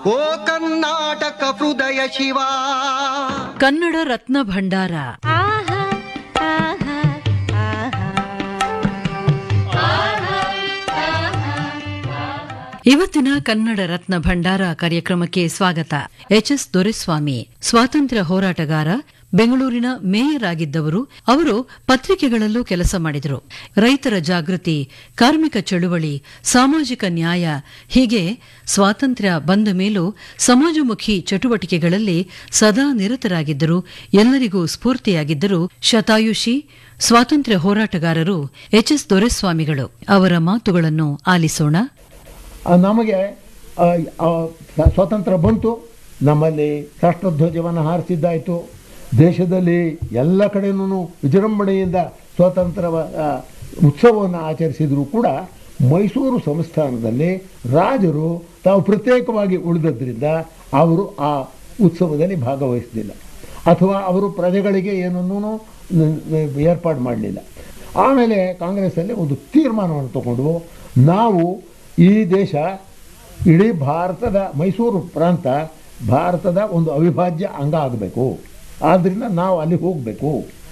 ಓ ಕರ್ನಾಟಕ ಹೃದಯ ಶಿವ ಕನ್ನಡ ರತ್ನ ಭಂಡಾರ ಇವತ್ತಿನ ಕನ್ನಡ ರತ್ನ ಭಂಡಾರ ಕಾರ್ಯಕ್ರಮಕ್ಕೆ ಸ್ವಾಗತ ಎಚ್ ಎಸ್ ದೊರೆಸ್ವಾಮಿ ಸ್ವಾತಂತ್ರ್ಯ ಹೋರಾಟಗಾರ ಬೆಂಗಳೂರಿನ ಮೇಯರ್ ಆಗಿದ್ದವರು ಅವರು ಪತ್ರಿಕೆಗಳಲ್ಲೂ ಕೆಲಸ ಮಾಡಿದರು ರೈತರ ಜಾಗೃತಿ ಕಾರ್ಮಿಕ ಚಳುವಳಿ ಸಾಮಾಜಿಕ ನ್ಯಾಯ ಹೀಗೆ ಸ್ವಾತಂತ್ರ್ಯ ಬಂದ ಮೇಲೂ ಸಮಾಜಮುಖಿ ಚಟುವಟಿಕೆಗಳಲ್ಲಿ ಸದಾ ನಿರತರಾಗಿದ್ದರು ಎಲ್ಲರಿಗೂ ಸ್ಫೂರ್ತಿಯಾಗಿದ್ದರು ಶತಾಯುಷಿ ಸ್ವಾತಂತ್ರ್ಯ ಹೋರಾಟಗಾರರು ಎಚ್ ಎಸ್ ದೊರೆಸ್ವಾಮಿಗಳು ಅವರ ಮಾತುಗಳನ್ನು ಆಲಿಸೋಣ ಆ, ನಮಗೆ ಆ, ಆ, ಸ್ವಾತಂತ್ರ್ಯ ಬಂತು ನಮ್ಮಲ್ಲಿ ರಾಷ್ಟ್ರಧ್ವಜವನ್ನು ಹಾರಿಸಿದ್ದಾಯಿತು ದೇಶದಲ್ಲಿ ಎಲ್ಲ ಕಡೆನೂ ವಿಜೃಂಭಣೆಯಿಂದ ಸ್ವಾತಂತ್ರ್ಯ ಉತ್ಸವವನ್ನು ಆಚರಿಸಿದರೂ ಕೂಡ ಮೈಸೂರು ಸಂಸ್ಥಾನದಲ್ಲಿ ರಾಜರು ತಾವು ಪ್ರತ್ಯೇಕವಾಗಿ ಉಳಿದದ್ರಿಂದ ಅವರು ಆ ಉತ್ಸವದಲ್ಲಿ ಭಾಗವಹಿಸಲಿಲ್ಲ ಅಥವಾ ಅವರು ಪ್ರಜೆಗಳಿಗೆ ಏನನ್ನೂ ಏರ್ಪಾಡು ಮಾಡಲಿಲ್ಲ ಆಮೇಲೆ ಕಾಂಗ್ರೆಸ್ಸಲ್ಲಿ ಒಂದು ತೀರ್ಮಾನವನ್ನು ತಗೊಂಡು ನಾವು ಈ ದೇಶ ಇಡೀ ಭಾರತದ ಮೈಸೂರು ಪ್ರಾಂತ ಭಾರತದ ಒಂದು ಅವಿಭಾಜ್ಯ ಅಂಗ ಆಗಬೇಕು ಆದ್ದರಿಂದ ನಾವು ಅಲ್ಲಿ ಹೋಗಬೇಕು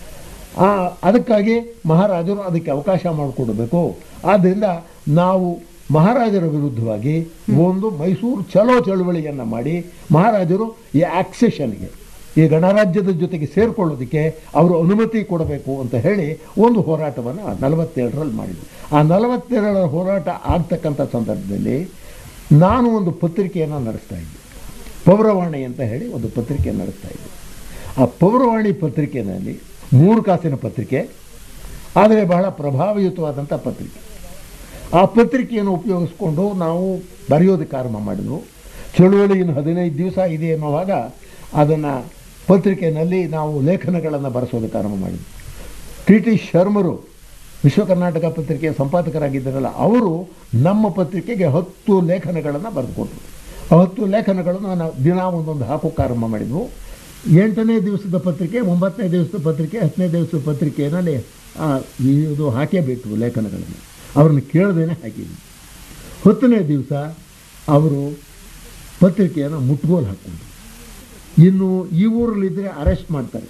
ಅದಕ್ಕಾಗಿ ಮಹಾರಾಜರು ಅದಕ್ಕೆ ಅವಕಾಶ ಮಾಡಿಕೊಡಬೇಕು ಆದ್ದರಿಂದ ನಾವು ಮಹಾರಾಜರ ವಿರುದ್ಧವಾಗಿ ಒಂದು ಮೈಸೂರು ಚಲೋ ಚಳುವಳಿಯನ್ನು ಮಾಡಿ ಮಹಾರಾಜರು ಈ ಆಕ್ಸೆಷನ್ಗೆ ಈ ಗಣರಾಜ್ಯದ ಜೊತೆಗೆ ಸೇರಿಕೊಳ್ಳೋದಕ್ಕೆ ಅವರು ಅನುಮತಿ ಕೊಡಬೇಕು ಅಂತ ಹೇಳಿ ಒಂದು ಹೋರಾಟವನ್ನು ನಲವತ್ತೇಳರಲ್ಲಿ ಮಾಡಿದ್ರು ಆ ನಲವತ್ತೇಳರ ಹೋರಾಟ ಆಗ್ತಕ್ಕಂಥ ಸಂದರ್ಭದಲ್ಲಿ ನಾನು ಒಂದು ಪತ್ರಿಕೆಯನ್ನು ನಡೆಸ್ತಾ ಇದ್ದೆ ಪೌರವಾಣಿ ಅಂತ ಹೇಳಿ ಒಂದು ಪತ್ರಿಕೆಯನ್ನು ನಡೆಸ್ತಾ ಇದ್ದೆ ಆ ಪೌರವಾಣಿ ಪತ್ರಿಕೆಯಲ್ಲಿ ಮೂರು ಕಾಸಿನ ಪತ್ರಿಕೆ ಆದರೆ ಬಹಳ ಪ್ರಭಾವಯುತವಾದಂಥ ಪತ್ರಿಕೆ ಆ ಪತ್ರಿಕೆಯನ್ನು ಉಪಯೋಗಿಸ್ಕೊಂಡು ನಾವು ಬರೆಯೋದಕ್ಕೆ ಆರಂಭ ಮಾಡಿದ್ವು ಚಳುವಳಿ ಇನ್ನು ಹದಿನೈದು ದಿವಸ ಇದೆ ಎನ್ನುವಾಗ ಅದನ್ನು ಪತ್ರಿಕೆಯಲ್ಲಿ ನಾವು ಲೇಖನಗಳನ್ನು ಬರೆಸೋದಕ್ಕೆ ಆರಂಭ ಮಾಡಿದ್ವಿ ಟಿ ಟಿ ಶರ್ಮರು ವಿಶ್ವ ಕರ್ನಾಟಕ ಪತ್ರಿಕೆಯ ಸಂಪಾದಕರಾಗಿದ್ದಾರಲ್ಲ ಅವರು ನಮ್ಮ ಪತ್ರಿಕೆಗೆ ಹತ್ತು ಲೇಖನಗಳನ್ನು ಬರೆದುಕೊಟ್ರು ಆ ಹತ್ತು ಲೇಖನಗಳನ್ನು ನಾವು ದಿನ ಒಂದೊಂದು ಹಾಕೋಕ್ಕೆ ಆರಂಭ ಮಾಡಿದ್ವು ಎಂಟನೇ ದಿವಸದ ಪತ್ರಿಕೆ ಒಂಬತ್ತನೇ ದಿವಸದ ಪತ್ರಿಕೆ ಹತ್ತನೇ ದಿವಸದ ಪತ್ರಿಕೆಯಲ್ಲಿ ಆ, ಇದು ಹಾಕೇಬೇಕು ಲೇಖನಗಳನ್ನು ಅವ್ರನ್ನ ಕೇಳ್ದೇನೆ ಹಾಕಿದ್ವಿ ಹತ್ತನೇ ದಿವಸ ಅವರು ಪತ್ರಿಕೆಯನ್ನು ಮುಟ್ಗೋಲು ಹಾಕ್ಕೊಂಡ್ರು ಇನ್ನು ಈ ಊರಲ್ಲಿದ್ದರೆ ಅರೆಸ್ಟ್ ಮಾಡ್ತಾರೆ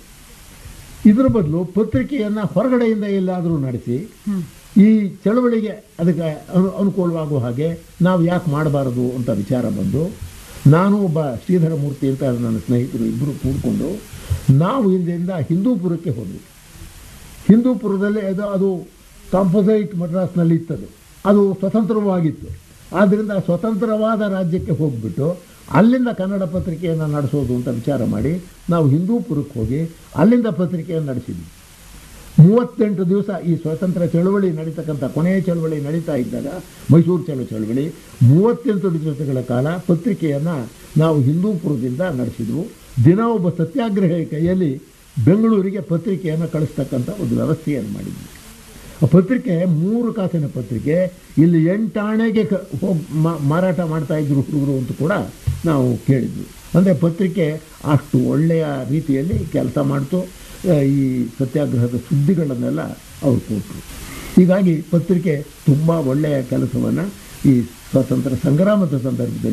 ಇದರ ಬದಲು ಪತ್ರಿಕೆಯನ್ನು ಹೊರಗಡೆಯಿಂದ ಎಲ್ಲಾದರೂ ನಡೆಸಿ ಈ ಚಳವಳಿಗೆ ಅದಕ್ಕೆ ಅನು ಅನುಕೂಲವಾಗುವ ಹಾಗೆ ನಾವು ಯಾಕೆ ಮಾಡಬಾರದು ಅಂತ ವಿಚಾರ ಬಂದು ನಾನು ಒಬ್ಬ ಶ್ರೀಧರ ಮೂರ್ತಿ ಅಂತ ನನ್ನ ಸ್ನೇಹಿತರು ಇಬ್ಬರು ಕೂಡಿಕೊಂಡು ನಾವು ಇಲ್ಲಿಂದ ಹಿಂದೂಪುರಕ್ಕೆ ಹೋದ್ವಿ ಹಿಂದೂಪುರದಲ್ಲಿ ಅದು ಅದು ಕಾಂಪೋಸೈಟ್ ಮಡ್ರಾಸ್ನಲ್ಲಿ ಇತ್ತದು ಅದು ಸ್ವತಂತ್ರವಾಗಿತ್ತು ಆದ್ದರಿಂದ ಸ್ವತಂತ್ರವಾದ ರಾಜ್ಯಕ್ಕೆ ಹೋಗ್ಬಿಟ್ಟು ಅಲ್ಲಿಂದ ಕನ್ನಡ ಪತ್ರಿಕೆಯನ್ನು ನಡೆಸೋದು ಅಂತ ವಿಚಾರ ಮಾಡಿ ನಾವು ಹಿಂದೂಪುರಕ್ಕೆ ಹೋಗಿ ಅಲ್ಲಿಂದ ಪತ್ರಿಕೆಯನ್ನು ನಡೆಸಿದ್ವಿ ಮೂವತ್ತೆಂಟು ದಿವಸ ಈ ಸ್ವತಂತ್ರ ಚಳುವಳಿ ನಡೀತಕ್ಕಂಥ ಕೊನೆಯ ಚಳುವಳಿ ನಡೀತಾ ಇದ್ದಾಗ ಮೈಸೂರು ಚಲೋ ಚಳುವಳಿ ಮೂವತ್ತೆಂಟು ದಿವಸಗಳ ಕಾಲ ಪತ್ರಿಕೆಯನ್ನು ನಾವು ಹಿಂದೂಪುರದಿಂದ ನಡೆಸಿದ್ವು ದಿನ ಒಬ್ಬ ಸತ್ಯಾಗ್ರಹಿ ಕೈಯಲ್ಲಿ ಬೆಂಗಳೂರಿಗೆ ಪತ್ರಿಕೆಯನ್ನು ಕಳಿಸ್ತಕ್ಕಂಥ ಒಂದು ವ್ಯವಸ್ಥೆಯನ್ನು ಮಾಡಿದ್ವಿ ಆ ಪತ್ರಿಕೆ ಮೂರು ಕಾಸಿನ ಪತ್ರಿಕೆ ಇಲ್ಲಿ ಎಂಟಾಣೆಗೆ ಕ ಹೋಗಿ ಮಾರಾಟ ಮಾಡ್ತಾ ಇದ್ರು ಹುಡುಗರು ಅಂತ ಕೂಡ ನಾವು ಕೇಳಿದ್ವಿ ಅಂದರೆ ಪತ್ರಿಕೆ ಅಷ್ಟು ಒಳ್ಳೆಯ ರೀತಿಯಲ್ಲಿ ಕೆಲಸ ಮಾಡ್ತು ಆ, ಈ ಸತ್ಯಾಗ್ರಹದ ಸುದ್ದಿಗಳನ್ನೆಲ್ಲ ಅವ್ರು ಕೊಟ್ಟರು ಹೀಗಾಗಿ ಪತ್ರಿಕೆ ತುಂಬ ಒಳ್ಳೆಯ ಕೆಲಸವನ್ನು ಈ ಸ್ವಾತಂತ್ರ್ಯ ಸಂಗ್ರಾಮದ ಸಂದರ್ಭದಲ್ಲಿ